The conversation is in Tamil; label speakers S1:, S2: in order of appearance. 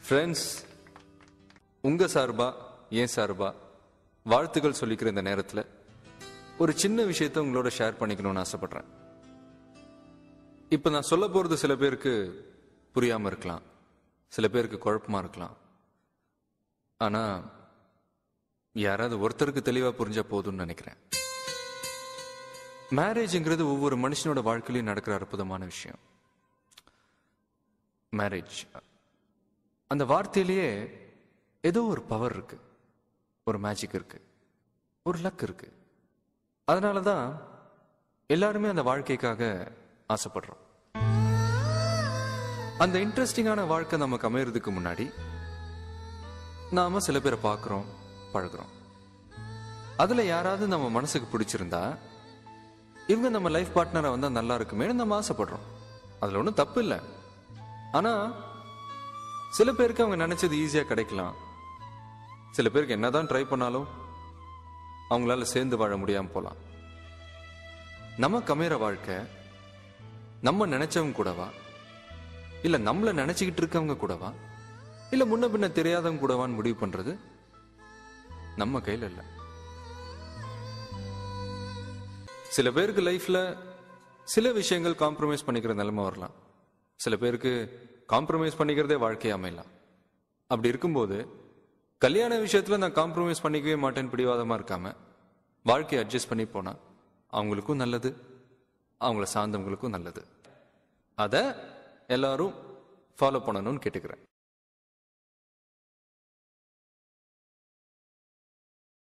S1: ஃப்ரெண்ட்ஸ் உங்க சார்பா ஏன் சார்பா வாழ்த்துக்கள் சொல்லிக்கிற இந்த நேரத்தில் ஒரு சின்ன விஷயத்தை உங்களோட ஷேர் பண்ணிக்கணும்னு ஆசைப்படுறேன் இப்போ நான் சொல்ல போறது சில பேருக்கு புரியாம இருக்கலாம் சில பேருக்கு குழப்பமா இருக்கலாம் ஆனா யாராவது ஒருத்தருக்கு தெளிவா புரிஞ்சா போதும்னு நினைக்கிறேன் மேரேஜ்ங்கிறது ஒவ்வொரு மனுஷனோட வாழ்க்கையிலையும் நடக்கிற அற்புதமான விஷயம் மேரேஜ் அந்த வார்த்தையிலேயே ஏதோ ஒரு பவர் இருக்கு ஒரு மேஜிக் இருக்கு ஒரு லக் இருக்கு அதனால தான் எல்லாருமே அந்த வாழ்க்கைக்காக ஆசைப்படுறோம் அந்த இன்ட்ரெஸ்டிங்கான வாழ்க்கை நமக்கு அமையறதுக்கு முன்னாடி நாம சில பேரை பார்க்குறோம் பழகுறோம் அதுல யாராவது நம்ம மனசுக்கு பிடிச்சிருந்தா இவங்க நம்ம லைஃப் பார்ட்னரா வந்தா நல்லா இருக்குமேனு நம்ம ஆசைப்படுறோம் அதுல ஒன்றும் தப்பு இல்லை ஆனா சில பேருக்கு அவங்க நினைச்சது ஈஸியா கிடைக்கலாம் சில பேருக்கு என்னதான் ட்ரை பண்ணாலும் அவங்களால சேர்ந்து வாழ முடியாம போலாம் நமக்கு அமையிற வாழ்க்கை நம்ம நினைச்சவங்க கூடவா இல்ல நம்மள நினைச்சுக்கிட்டு இருக்கவங்க கூடவா இல்ல முன்ன பின்ன தெரியாதவங்க கூடவான்னு முடிவு பண்றது நம்ம கையில இல்ல சில பேருக்கு லைஃப்ல சில விஷயங்கள் காம்ப்ரமைஸ் பண்ணிக்கிற நிலைமை வரலாம் சில பேருக்கு காம்ப்ரமைஸ் பண்ணிக்கிறதே வாழ்க்கையா அமையலாம் அப்படி இருக்கும்போது கல்யாண விஷயத்துல நான் காம்ப்ரமைஸ் பண்ணிக்கவே மாட்டேன்னு பிடிவாதமா இருக்காம வாழ்க்கையை அட்ஜஸ்ட் பண்ணி போனா அவங்களுக்கும் நல்லது அவங்கள சார்ந்தவங்களுக்கும் நல்லது அதை எல்லாரும் ஃபாலோ பண்ணணும்னு கேட்டுக்கிறேன்